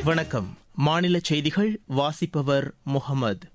வணக்கம் மாநில செய்திகள் வாசிப்பவர் முகமது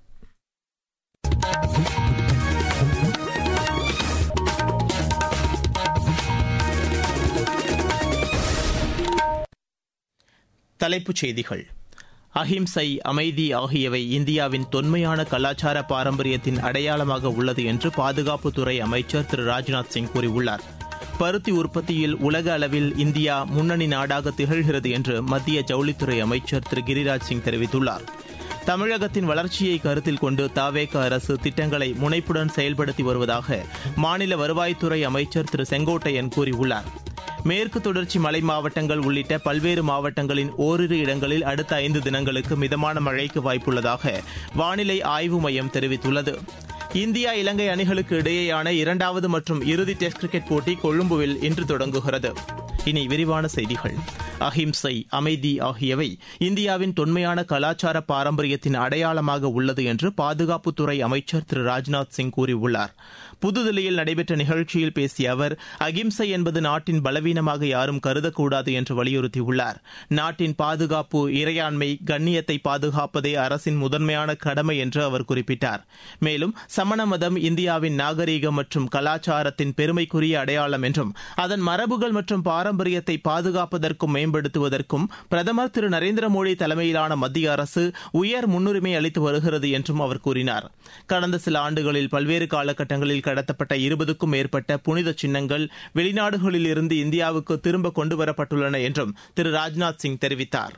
தலைப்புச் செய்திகள் அஹிம்சை அமைதி ஆகியவை இந்தியாவின் தொன்மையான கலாச்சார பாரம்பரியத்தின் அடையாளமாக உள்ளது என்று பாதுகாப்புத்துறை அமைச்சர் திரு ராஜ்நாத் சிங் கூறியுள்ளார் பருத்தி உற்பத்தியில் உலக அளவில் இந்தியா முன்னணி நாடாக திகழ்கிறது என்று மத்திய ஜவுளித்துறை அமைச்சர் திரு கிரிராஜ் சிங் தெரிவித்துள்ளார் தமிழகத்தின் வளர்ச்சியை கருத்தில் கொண்டு தாவேக அரசு திட்டங்களை முனைப்புடன் செயல்படுத்தி வருவதாக மாநில வருவாய்த்துறை அமைச்சர் திரு செங்கோட்டையன் கூறியுள்ளார் மேற்கு தொடர்ச்சி மலை மாவட்டங்கள் உள்ளிட்ட பல்வேறு மாவட்டங்களின் ஓரிரு இடங்களில் அடுத்த ஐந்து தினங்களுக்கு மிதமான மழைக்கு வாய்ப்புள்ளதாக வானிலை ஆய்வு மையம் தெரிவித்துள்ளது இந்தியா இலங்கை அணிகளுக்கு இடையேயான இரண்டாவது மற்றும் இறுதி டெஸ்ட் கிரிக்கெட் போட்டி கொழும்புவில் இன்று தொடங்குகிறது இனி விரிவான செய்திகள் அஹிம்சை அமைதி ஆகியவை இந்தியாவின் தொன்மையான கலாச்சார பாரம்பரியத்தின் அடையாளமாக உள்ளது என்று பாதுகாப்புத்துறை அமைச்சர் திரு ராஜ்நாத் சிங் கூறியுள்ளார் புதுதில்லியில் நடைபெற்ற நிகழ்ச்சியில் பேசிய அவர் அகிம்சை என்பது நாட்டின் பலவீனமாக யாரும் கருதக்கூடாது என்று வலியுறுத்தியுள்ளார் நாட்டின் பாதுகாப்பு இறையாண்மை கண்ணியத்தை பாதுகாப்பதே அரசின் முதன்மையான கடமை என்று அவர் குறிப்பிட்டார் மேலும் சமண மதம் இந்தியாவின் நாகரீகம் மற்றும் கலாச்சாரத்தின் பெருமைக்குரிய அடையாளம் என்றும் அதன் மரபுகள் மற்றும் பாரம்பரியத்தை பாதுகாப்பதற்கும் மேம்படுத்துவதற்கும் பிரதமர் திரு நரேந்திர மோடி தலைமையிலான மத்திய அரசு உயர் முன்னுரிமை அளித்து வருகிறது என்றும் அவர் கூறினார் கடந்த சில ஆண்டுகளில் பல்வேறு காலகட்டங்களில் கடத்தப்பட்ட இருபதுக்கும் மேற்பட்ட புனித சின்னங்கள் வெளிநாடுகளில் இருந்து இந்தியாவுக்கு திரும்ப கொண்டுவரப்பட்டுள்ளன என்றும் திரு ராஜ்நாத் சிங் தெரிவித்தார்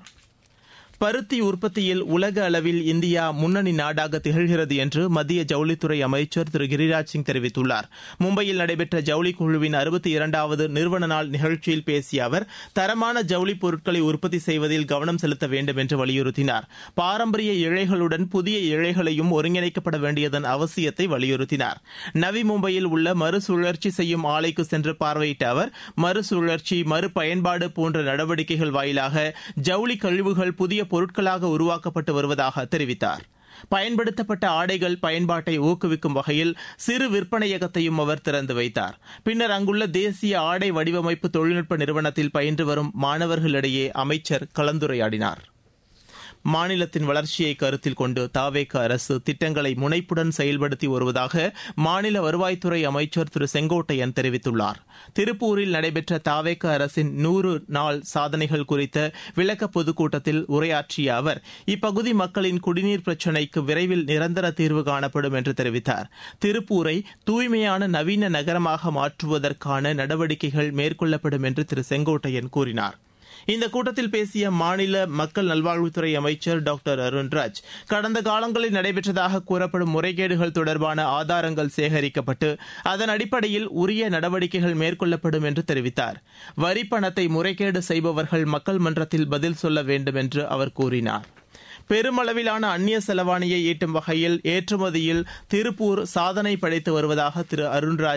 பருத்தி உற்பத்தியில் உலக அளவில் இந்தியா முன்னணி நாடாக திகழ்கிறது என்று மத்திய ஜவுளித்துறை அமைச்சர் திரு கிரிராஜ் சிங் தெரிவித்துள்ளார் மும்பையில் நடைபெற்ற ஜவுளி குழுவின் அறுபத்தி இரண்டாவது நிறுவன நாள் நிகழ்ச்சியில் பேசிய அவர் தரமான ஜவுளி பொருட்களை உற்பத்தி செய்வதில் கவனம் செலுத்த வேண்டும் என்று வலியுறுத்தினார் பாரம்பரிய இழைகளுடன் புதிய இழைகளையும் ஒருங்கிணைக்கப்பட வேண்டியதன் அவசியத்தை வலியுறுத்தினார் நவி மும்பையில் உள்ள மறுசுழற்சி செய்யும் ஆலைக்கு சென்று பார்வையிட்ட அவர் மறுசுழற்சி மறுபயன்பாடு போன்ற நடவடிக்கைகள் வாயிலாக ஜவுளி கழிவுகள் புதிய பொருட்களாக உருவாக்கப்பட்டு வருவதாக தெரிவித்தார் பயன்படுத்தப்பட்ட ஆடைகள் பயன்பாட்டை ஊக்குவிக்கும் வகையில் சிறு விற்பனையகத்தையும் அவர் திறந்து வைத்தார் பின்னர் அங்குள்ள தேசிய ஆடை வடிவமைப்பு தொழில்நுட்ப நிறுவனத்தில் பயின்று வரும் மாணவர்களிடையே அமைச்சர் கலந்துரையாடினார் மாநிலத்தின் வளர்ச்சியை கருத்தில் கொண்டு தாவேக அரசு திட்டங்களை முனைப்புடன் செயல்படுத்தி வருவதாக மாநில வருவாய்த்துறை அமைச்சர் திரு செங்கோட்டையன் தெரிவித்துள்ளார் திருப்பூரில் நடைபெற்ற தாவேக அரசின் நூறு நாள் சாதனைகள் குறித்த விளக்க பொதுக்கூட்டத்தில் உரையாற்றிய அவர் இப்பகுதி மக்களின் குடிநீர் பிரச்சினைக்கு விரைவில் நிரந்தர தீர்வு காணப்படும் என்று தெரிவித்தார் திருப்பூரை தூய்மையான நவீன நகரமாக மாற்றுவதற்கான நடவடிக்கைகள் மேற்கொள்ளப்படும் என்று திரு செங்கோட்டையன் கூறினார் இந்த கூட்டத்தில் பேசிய மாநில மக்கள் நல்வாழ்வுத்துறை அமைச்சர் டாக்டர் அருண்ராஜ் கடந்த காலங்களில் நடைபெற்றதாக கூறப்படும் முறைகேடுகள் தொடர்பான ஆதாரங்கள் சேகரிக்கப்பட்டு அதன் அடிப்படையில் உரிய நடவடிக்கைகள் மேற்கொள்ளப்படும் என்று தெரிவித்தார் வரி பணத்தை முறைகேடு செய்பவர்கள் மக்கள் மன்றத்தில் பதில் சொல்ல வேண்டும் என்று அவர் கூறினார் பெருமளவிலான அந்நிய செலவாணியை ஈட்டும் வகையில் ஏற்றுமதியில் திருப்பூர் சாதனை படைத்து வருவதாக திரு அருண்ராஜ்